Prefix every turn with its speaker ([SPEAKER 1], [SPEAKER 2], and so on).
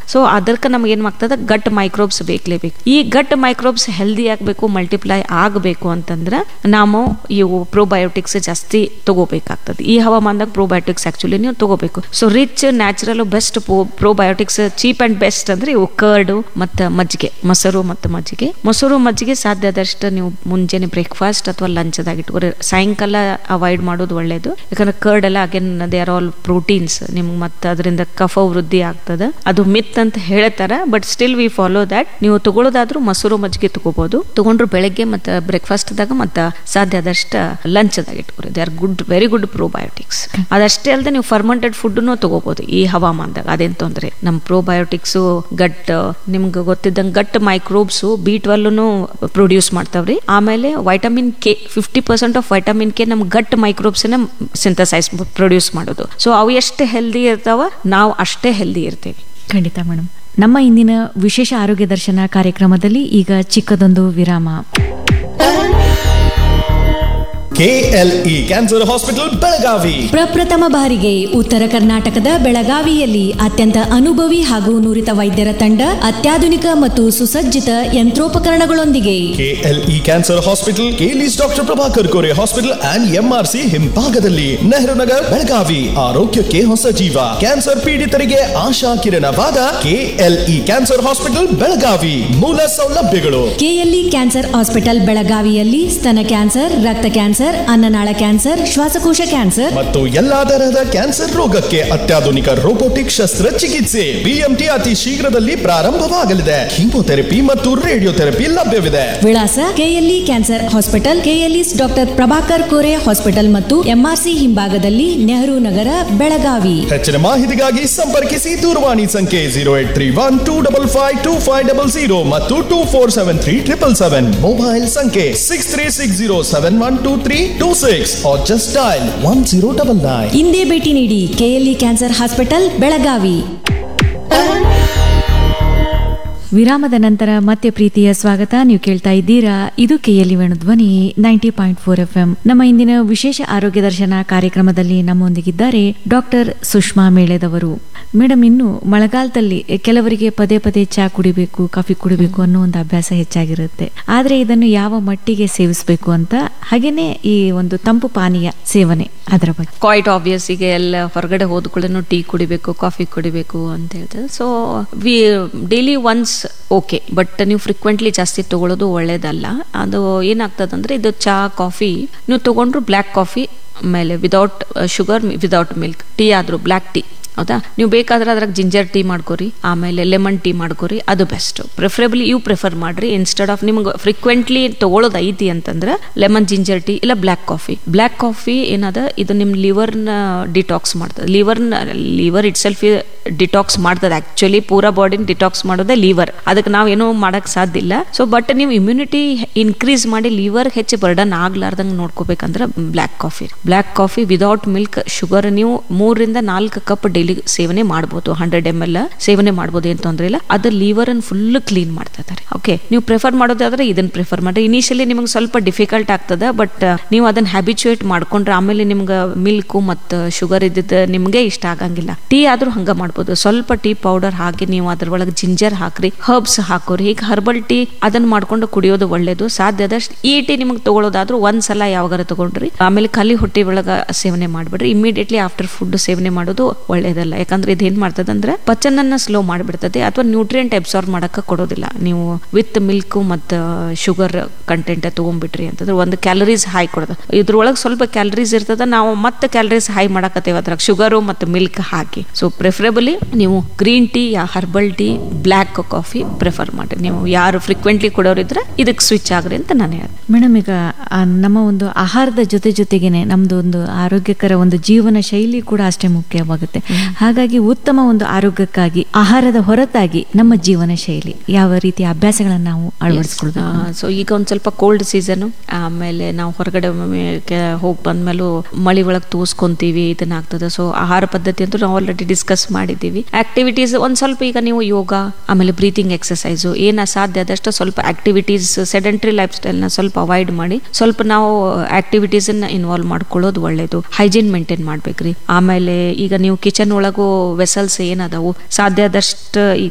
[SPEAKER 1] so ಅದಕ್ಕೆ ನಮ್ಗೆ ಏನ್ ಆಗ್ತದೆ ಗಟ್ ಮೈಕ್ರೋಬ್ಸ್ ಬೇಕಲೇಬೇಕು ಈ ಗಟ್ ಮೈಕ್ರೋಬ್ಸ್ ಹೆಲ್ದಿ ಆಗಬೇಕು ಮಲ್ಟಿಪ್ಲೈ ಆಗಬೇಕು ಅಂತಂದ್ರೆ ನಾವು ಇವು ಪ್ರೋಬಯೋಟಿಕ್ಸ್ ಜಾಸ್ತಿ ತಗೋಬೇಕಾಗ್ತದೆ ಈ ಹವಾಮಾನದಾಗ ಪ್ರೋಬಯೋಟಿಕ್ಸ್ ಆಕ್ಚುಲಿ ನೀವು ತಗೋಬೇಕು so rich natural best probiotics cheap and best ಅಂದ್ರೆ ಇವು ಕರ್ಡು ಮತ್ತು ಮಜ್ಜಿಗೆ ಮೊಸರು ಮತ್ತು ಮಜ್ಜಿಗೆ ಮೊಸರು ಮಜ್ಜಿಗೆ ಸಾಧ್ಯ ಆದಷ್ಟು ನೀವು ಮುಂಜಾನೆ ಬ್ರೇಕ್ಫಾಸ್ಟ್ ಅಥವಾ ಲಂಚ್ದಾಗ ಇಟ್ಕೊರಿ ಸಾಯಂಕಾಲ ಅವಾಯ್ಡ್ ಮಾಡೋದು ಒಳ್ಳೇದು ಯಾಕಂದ್ರೆ ಕರ್ಡ್ ಎಲ್ಲ again they are all proteins ನಿಮ್ಗೆ ಮತ್ತೆ ಅದರಿಂದ ಕಫ ವೃದ್ಧಿ ಆಗ್ತದೆ ಅದು ಮಿತ್ ಅಂತ ಹೇಳ್ತಾರ but still we follow that ನೀವು ತಗೊಳ್ಳೋದಾದ್ರೂ ಮೊಸರು ಮಜ್ಜಿಗೆ ತಗೋಬಹುದು ತಗೊಂಡ್ರು ಬೆಳಗ್ಗೆ ಮತ್ತೆ ಬ್ರೇಕ್ಫಾಸ್ಟ್ದಾಗ ಮತ್ತೆ ಸಾಧ್ಯ ಆದಷ್ಟು ಲಂಚ್ದಾಗ ಇಟ್ಕೊರಿ they are good very good probiotics ಅದಷ್ಟೇ ಅಲ್ಲದೆ ನೀವು ಫರ್ಮೆಂಟೆಡ್ ಫುಡ್ನು ತಗೋಬಹುದು ಈ ಹವಾಮಾನದಾಗ ಅದೇನ್ ತೊಂದ್ರೆ ನಮ್ಮ ಪ್ರೋಬಯೋಟಿಕ್ಸ್ ಗಟ್ ನಿಮ್ಗೆ ಗೊತ್ತಿದ್ದಂಗೆ ಗಟ್ ಮೈಕ್ರೋಬ್ಸ್ ಬಿ ಟ್ವೆಲ್ನು ಪ್ರೊಡ್ಯೂಸ್ ಮಾಡ್ತಾವ್ರಿ ಆಮೇಲೆ vitamin K fifty percent of vitamin K ನಮ್ ಗಟ್ ಮೈಕ್ರೋಬ್ಸ್ ಸಿಂಥಸೈಸ್ ಪ್ರೊಡ್ಯೂಸ್ ಮಾಡೋದು ಸೊ ಅವು ಎಷ್ಟು ಹೆಲ್ದಿ ಇರ್ತಾವ ನಾವು ಅಷ್ಟೇ ಹೆಲ್ದಿ ಇರ್ತೀವಿ
[SPEAKER 2] ಖಂಡಿತ ಮೇಡಮ್ ನಮ್ಮ ಇಂದಿನ ವಿಶೇಷ ಆರೋಗ್ಯ ದರ್ಶನ ಕಾರ್ಯಕ್ರಮದಲ್ಲಿ ಈಗ ಚಿಕ್ಕದೊಂದು ವಿರಾಮ
[SPEAKER 3] ಕೆಎಲ್ಇ ಕ್ಯಾನ್ಸರ್ ಹಾಸ್ಪಿಟಲ್ ಬೆಳಗಾವಿ
[SPEAKER 4] ಪ್ರಪ್ರಥಮ ಬಾರಿಗೆ ಉತ್ತರ ಕರ್ನಾಟಕದ ಬೆಳಗಾವಿಯಲ್ಲಿ ಅತ್ಯಂತ ಅನುಭವಿ ಹಾಗೂ ನುರಿತ ವೈದ್ಯರ ತಂಡ ಅತ್ಯಾಧುನಿಕ ಮತ್ತು ಸುಸಜ್ಜಿತ ಯಂತ್ರೋಪಕರಣಗಳೊಂದಿಗೆ
[SPEAKER 3] KLE cancer hospital KLE's doctor Prabhakar Kore hospital and MRC ಹಿಂಭಾಗದಲ್ಲಿ ನೆಹರು ನಗರ್ ಬೆಳಗಾವಿ ಆರೋಗ್ಯಕ್ಕೆ ಹೊಸ ಜೀವ ಕ್ಯಾನ್ಸರ್ ಪೀಡಿತರಿಗೆ ಆಶಾ ಕಿರಣವಾದ ಕೆಎಲ್ಇ ಕ್ಯಾನ್ಸರ್ ಹಾಸ್ಪಿಟಲ್ ಬೆಳಗಾವಿ ಮೂಲ ಸೌಲಭ್ಯಗಳು
[SPEAKER 4] ಕೆಎಲ್ಇ ಕ್ಯಾನ್ಸರ್ ಹಾಸ್ಪಿಟಲ್ ಬೆಳಗಾವಿಯಲ್ಲಿ ಸ್ತನ ಕ್ಯಾನ್ಸರ್ ರಕ್ತ ಕ್ಯಾನ್ಸರ್ ಅನ್ನನಾಳ ಕ್ಯಾನ್ಸರ್ ಶ್ವಾಸಕೋಶ ಕ್ಯಾನ್ಸರ್
[SPEAKER 3] ಮತ್ತು ಎಲ್ಲಾ ತರಹದ ಕ್ಯಾನ್ಸರ್ ರೋಗಕ್ಕೆ ಅತ್ಯಾಧುನಿಕ ರೋಬೋಟಿಕ್ ಶಸ್ತ್ರಚಿಕಿತ್ಸೆ ಬಿಎಂಟಿ ಅತಿ ಶೀಘ್ರದಲ್ಲಿ ಪ್ರಾರಂಭವಾಗಲಿದೆ ಕೀಮೋಥೆರಪಿ ಮತ್ತು ರೇಡಿಯೋಥೆರಪಿ ಲಭ್ಯವಿದೆ
[SPEAKER 4] ವಿಳಾಸ KLE cancer hospital KLE's doctor Prabhakar Kore hospital ಮತ್ತು ಎಂಆರ್ಸಿ ಹಿಂಭಾಗದಲ್ಲಿ ನೆಹರು ನಗರ ಬೆಳಗಾವಿ
[SPEAKER 3] ಹೆಚ್ಚಿನ ಮಾಹಿತಿಗಾಗಿ ಸಂಪರ್ಕಿಸಿ ದೂರವಾಣಿ ಸಂಖ್ಯೆ zero eight three one two double five two five double zero ಮತ್ತು two four seven three triple seven mobile ಸಂಖ್ಯೆ six three six zero seven one two three two six or just dial one zero double nine
[SPEAKER 4] ಇಂದೇ ಭೇಟಿ ನೀಡಿ KLE cancer hospital Belagavi
[SPEAKER 2] ವಿರಾಮದ ನಂತರ ಮತ್ತೆ ಪ್ರೀತಿಯ ಸ್ವಾಗತ ನೀವು ಕೇಳ್ತಾ ಇದ್ದೀರಾ ಇದು KLE Venu Dhwani ninety point four F M ನಮ್ಮ ಇಂದಿನ ವಿಶೇಷ ಆರೋಗ್ಯ ದರ್ಶನ ಕಾರ್ಯಕ್ರಮದಲ್ಲಿ ನಮ್ಮೊಂದಿಗಿದ್ದಾರೆ ಡಾಕ್ಟರ್ ಸುಷ್ಮಾ ಮೇಳೆದವರು ಮೇಡಮ್ ಇನ್ನು ಮಳೆಗಾಲದಲ್ಲಿ ಕೆಲವರಿಗೆ ಪದೇ ಪದೇ ಚಹಾ ಕುಡಿಬೇಕು ಕಾಫಿ ಕುಡಿಬೇಕು ಅನ್ನೋ ಒಂದು ಅಭ್ಯಾಸ ಹೆಚ್ಚಾಗಿರುತ್ತೆ ಆದ್ರೆ ಇದನ್ನು ಯಾವ ಮಟ್ಟಿಗೆ ಸೇವಿಸಬೇಕು ಅಂತ ಹಾಗೇನೆ ಈ ಒಂದು ತಂಪು ಪಾನೀಯ ಸೇವನೆ ಅದರ ಬಗ್ಗೆ
[SPEAKER 1] ಕ್ವಾಯ್ಟ್ ಆಬ್ವಿಯಸ್ ಈಗ ಎಲ್ಲ ಹೊರಗಡೆ ಹೋದ್ಕೊಳ್ಳೇನು ಟೀ ಕುಡಿಬೇಕು ಕಾಫಿ ಕುಡಿಬೇಕು ಅಂತ ಹೇಳ್ತಾರೆ so we daily once okay but ನೀವು ಫ್ರಿಕ್ವೆಂಟ್ಲಿ ಜಾಸ್ತಿ ತಗೊಳ್ಳೋದು ಒಳ್ಳೇದಲ್ಲ ಅದು ಏನಾಗ್ತದಂದ್ರೆ ಇದು ಚಹಾ ಕಾಫಿ ನೀವು ತಗೊಂಡ್ರು ಬ್ಲ್ಯಾಕ್ ಕಾಫಿ ಆಮೇಲೆ without sugar without milk tea ಆದ್ರೂ ಬ್ಲ್ಯಾಕ್ ಟೀ ಹೌದಾ ನೀವು ಬೇಕಾದ್ರೆ ಅದ್ರಾಗ ಜಿಂಜರ್ ಟೀ ಮಾಡ್ಕೊರಿ ಆಮೇಲೆ ಲೆಮನ್ ಟೀ ಮಾಡ್ಕೊರಿ ಅದು ಬೆಸ್ಟ್ ಪ್ರಿಫರೇಬಲಿ ಇವು ಪ್ರಿಫರ್ ಮಾಡ್ರಿ ಇನ್ಸ್ಟೆಡ್ ಆಫ್ ನಿಮ್ಗೆ ಫ್ರೀಕ್ವೆಂಟ್ಲಿ ತಗೊಳ್ಳೋದು ಐತಿ ಅಂತಂದ್ರೆ ಲೆಮನ್ ಜಿಂಜರ್ ಟೀ ಇಲ್ಲ ಬ್ಲ್ಯಾಕ್ ಕಾಫಿ ಬ್ಲ್ಯಾಕ್ ಕಾಫಿ ಏನದ ಇದು ನಿಮ್ಮ ಲಿವರ್ನ ಡಿಟಾಕ್ಸ್ ಮಾಡ್ತದೆ ಲಿವರ್ನ ಲಿವರ್ ಇಟ್ ಸೆಲ್ಫ್ ಡಿಟಾಕ್ಸ್ ಮಾಡ್ತದೆ ಆಕ್ಚುಲಿ ಪೂರಾ ಬಾಡಿನ ಡಿಟಾಕ್ಸ್ ಮಾಡೋದೇ ಲಿವರ್ ಅದಕ್ಕೆ ನಾವು ಏನೂ ಮಾಡಕ್ ಸಾಧ್ಯ ಇಲ್ಲ ಸೊ ಬಟ್ ನೀವು ಇಮ್ಯುನಿಟಿ ಇನ್ಕ್ರೀಸ್ ಮಾಡಿ ಲಿವರ್ ಹೆಚ್ಚು ಬರ್ಡನ್ ಆಗ್ಲಾರ್ದಂಗೆ ನೋಡ್ಕೋಬೇಕಂದ್ರೆ black coffee black coffee without milk sugar ನೀವು ಮೂರರಿಂದ ನಾಲ್ಕು ಕಪ್ ಡೈಲಿ ಸೇವನೆ ಮಾಡ್ಬೋದು ಹಂಡ್ರೆಡ್ ಎಮ್ ಎಲ್ ಸೇವನೆ ಮಾಡ್ಬೋದು ಏನ್ ತೊಂದ್ರೆ ಇಲ್ಲ ಅದು ಲಿವರ್ ಅನ್ನು ಫುಲ್ ಕ್ಲೀನ್ ಮಾಡ್ತಾ ಇದ್ದಾರೆ ಓಕೆ ನೀವು ಪ್ರಿಫರ್ ಮಾಡೋದಾದ್ರೆ ಇದನ್ನ ಪ್ರಿಫರ್ ಮಾಡಿ ಇನಿಷಿಯಲಿ ನಿಮ್ಗೆ ಸ್ವಲ್ಪ ಡಿಫಿಕಲ್ಟ್ ಆಗ್ತದೆ ಬಟ್ ನೀವು ಅದನ್ನ ಹ್ಯಾಬಿಚುಯೇಟ್ ಮಾಡ್ಕೊಂಡ್ರೆ ಆಮೇಲೆ ನಿಮ್ಗೆ ಮಿಲ್ಕ್ ಮತ್ತು ಶುಗರ್ ಇದ್ದಿದ್ದು ನಿಮ್ಗೆ ಇಷ್ಟ ಆಗಂಗಿಲ್ಲ ಟೀ ಆದ್ರೂ ಹಂಗ ಮಾಡ್ಬೋದು ಸ್ವಲ್ಪ ಟೀ ಪೌಡರ್ ಹಾಕಿ ನೀವು ಅದ್ರೊಳಗೆ ಜಿಂಜರ್ ಹಾಕ್ರಿ ಹರ್ಬ್ಸ್ ಹಾಕೋರಿ ಈಗ ಹರ್ಬಲ್ ಟೀ ಅದನ್ನ ಮಾಡ್ಕೊಂಡು ಕುಡಿಯೋದು ಒಳ್ಳೇದು ಸಾಧ್ಯ ಆದಷ್ಟು ಈ ಟೀ ನಿಮ್ಗೆ ತಗೊಳ್ಳೋದಾದ್ರೂ ಒಂದ್ ಸಲ ಯಾವಾಗಾರ ತಗೊಂಡ್ರಿ ಆಮೇಲೆ ಖಾಲಿ ಹೊಟ್ಟೆ ಒಳಗ ಸೇವನೆ ಮಾಡ್ಬಿಡ್ರಿ ಇಮಿಡಿಯೇಟ್ಲಿ ಆಫ್ಟರ್ ಫುಡ್ ಸೇವನೆ ಮಾಡೋದು ಒಳ್ಳೇದಲ್ಲ ಯಾಕಂದ್ರೆ ಇದೇನ್ ಮಾಡ್ತದೆ ಅಂದ್ರೆ ಪಚನನ್ನ ಸ್ಲೋ ಮಾಡಿಬಿಡ್ತದೆ ಅಥವಾ ನ್ಯೂಟ್ರಿಯೆಂಟ್ ಅಬ್ಸಾರ್ವ್ ಮಾಡಕ ಕೊಡೋದಿಲ್ಲ ನೀವು ವಿತ್ ಮಿಲ್ಕ್ ಮತ್ತು ಶುಗರ್ ಕಂಟೆಂಟ್ ತಗೊಂಡ್ಬಿಟ್ರಿ ಅಂತಂದ್ರೆ ಒಂದು ಕ್ಯಾಲರೀಸ್ ಹೈ ಕೊಡೋದು ಇದ್ರೊಳಗೆ ಸ್ವಲ್ಪ ಕ್ಯಾಲರೀಸ್ ಇರ್ತದ ನಾವು ಮತ್ತೆ ಕ್ಯಾಲರೀಸ್ ಹೈ ಮಾಡಕತ್ತೇವೆ ಅದ್ರಾಗ ಶುಗರು ಮತ್ತು ಮಿಲ್ಕ್ ಹಾಕಿ ಸೊ ಪ್ರಿಫರೇಬಲಿ ನೀವು ಗ್ರೀನ್ ಟೀ ಯಾ herbal tea black coffee prefer ಮಾಡಿ ನೀವು ಯಾರು ಫ್ರೀಕ್ವೆಂಟ್ಲಿ ಕೊಡೋರಿದ್ರೆ ಇದಕ್ಕೆ ಸ್ವಿಚ್ ಆಗ್ರಿ ಅಂತ ನಾನು ಹೇಳ್ದೆ
[SPEAKER 2] ಮೇಡಮ್ ಈಗ ಆ, ನಮ್ಮ ಒಂದು ಆಹಾರದ ಜೊತೆ ಜೊತೆಗೇನೆ ನಮ್ದು ಒಂದು ಆರೋಗ್ಯಕರ ಒಂದು ಜೀವನ ಶೈಲಿ ಕೂಡ ಅಷ್ಟೇ ಮುಖ್ಯವಾಗುತ್ತೆ ಹಾಗಾಗಿ ಉತ್ತಮ ಒಂದು ಆರೋಗ್ಯಕ್ಕಾಗಿ ಆಹಾರದ ಹೊರತಾಗಿ ನಮ್ಮ ಜೀವನ ಶೈಲಿ ಯಾವ ರೀತಿಯ ಅಭ್ಯಾಸಗಳನ್ನ ನಾವು ಅಳವಡಿಸ್ಕೊಳ್ಬೇಕು
[SPEAKER 1] ಸೊ ಈಗ ಒಂದ್ ಸ್ವಲ್ಪ ಕೋಲ್ಡ್ ಸೀಸನ್ ಆಮೇಲೆ ನಾವು ಹೊರಗಡೆ ಹೋಗಿ ಬಂದ್ಮೇಲೂ ಮಳಿ ಒಳಗೆ ತೋಸ್ಕೊಂತೀವಿ ಇದನ್ನ ಆಗ್ತದೆ ಸೊ ಆಹಾರ ಪದ್ಧತಿ ಅಂತೂ ನಾವು ಆಲ್ರೆಡಿ ಡಿಸ್ಕಸ್ ಮಾಡಿದ್ದೀವಿ ಆಕ್ಟಿವಿಟೀಸ್ ಒಂದ್ ಸ್ವಲ್ಪ ಈಗ ನೀವು ಯೋಗ ಆಮೇಲೆ ಬ್ರೀತಿಂಗ್ ಎಕ್ಸಸೈಸು ಏನ ಸಾಧ್ಯ ಆದಷ್ಟು ಸ್ವಲ್ಪ ಆಕ್ಟಿವಿಟೀಸ್ ಸೆಡೆಂಟ್ರಿ ಲೈಫ್ ಸ್ಟೈಲ್ನ ಸ್ವಲ್ಪ ಅವಾಯ್ಡ್ ಮಾಡಿ ಸ್ವಲ್ಪ ನಾವು ಆಕ್ಟಿವಿಟೀಸ್ ಇನ್ವಾಲ್ವ್ ಮಾಡ್ಕೊಳ್ಳೋದು ಒಳ್ಳೇದು ಹೈಜೀನ್ ಮೇಂಟೈನ್ ಮಾಡ್ಬೇಕ್ರಿ ಆಮೇಲೆ ಈಗ ನೀವು ಕಿಚನ್ ಒಳಗೂ ವೆಸಲ್ಸ್ ಏನದಾವು ಸಾಧ್ಯ ಆದಷ್ಟು ಈಗ